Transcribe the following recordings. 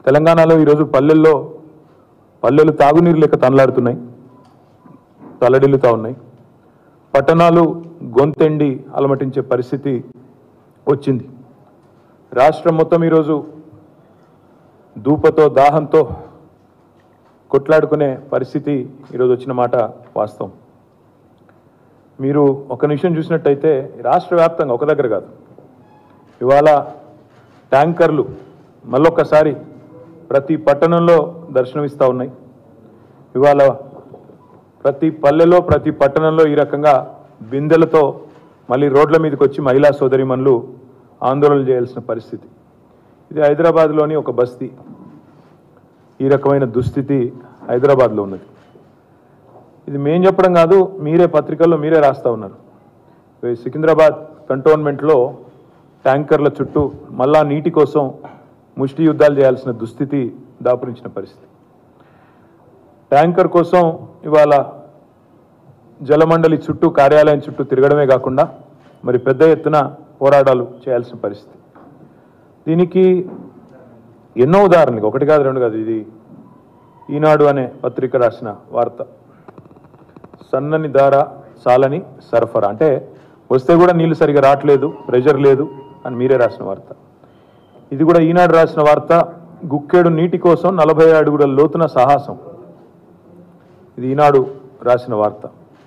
తెలంగాణలో ఈరోజు పల్లెల్లో పల్లెలు తాగునీరు లెక్క తనలాడుతున్నాయి తల్లడిల్లుతా ఉన్నాయి పట్టణాలు గొంతెండి అలమటించే పరిస్థితి వచ్చింది రాష్ట్రం మొత్తం ఈరోజు దూపతో దాహంతో కొట్లాడుకునే పరిస్థితి ఈరోజు వచ్చిన మాట వాస్తవం మీరు ఒక నిమిషం చూసినట్టయితే రాష్ట్ర వ్యాప్తంగా ఒక దగ్గర కాదు ఇవాళ ట్యాంకర్లు మళ్ళొక్కసారి ప్రతి పట్టణంలో దర్శనమిస్తూ ఉన్నాయి ఇవాళ ప్రతి పల్లెలో ప్రతి పట్టణంలో ఈ రకంగా బిందెలతో మళ్ళీ రోడ్ల మీదకి వచ్చి మహిళా సోదరిమణులు ఆందోళన చేయాల్సిన పరిస్థితి ఇది హైదరాబాద్లోని ఒక బస్తీ ఈ రకమైన దుస్థితి హైదరాబాద్లో ఉన్నది ఇది మేం చెప్పడం కాదు మీరే పత్రికల్లో మీరే రాస్తా ఉన్నారు ఈ సికింద్రాబాద్ కంటోన్మెంట్లో ట్యాంకర్ల చుట్టూ మళ్ళా నీటి కోసం ముష్టి యుద్ధాలు చేయాల్సిన దుస్థితి దాపురించిన పరిస్థితి ట్యాంకర్ కోసం ఇవాళ జలమండలి చుట్టూ కార్యాలయం చుట్టూ తిరగడమే కాకుండా మరి పెద్ద ఎత్తున పోరాటాలు చేయాల్సిన పరిస్థితి దీనికి ఎన్నో ఉదాహరణలు ఒకటి కాదు రెండు కాదు ఇది ఈనాడు అనే పత్రిక రాసిన వార్త సన్నని దార సాలని సరఫరా అంటే వస్తే కూడా నీళ్లు సరిగా రావట్లేదు ప్రెషర్ లేదు అని మీరే రాసిన వార్త ఇది కూడా ఈనాడు రాసిన వార్త గుక్కేడు నీటి కోసం నలభై అడుగుల లోతున సాహసం ఇది ఈనాడు రాసిన వార్త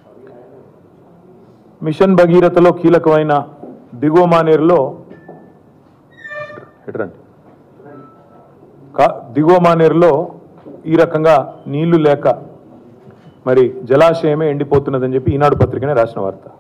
మిషన్ భగీరథలో కీలకమైన దిగువ మానేరులో ఎటరండి కా- దిగువ మానేరులో ఈ రకంగా నీళ్లు లేక మరి జలాశయమే ఎండిపోతున్నదని చెప్పి ఈనాడు పత్రికనే రాసిన వార్త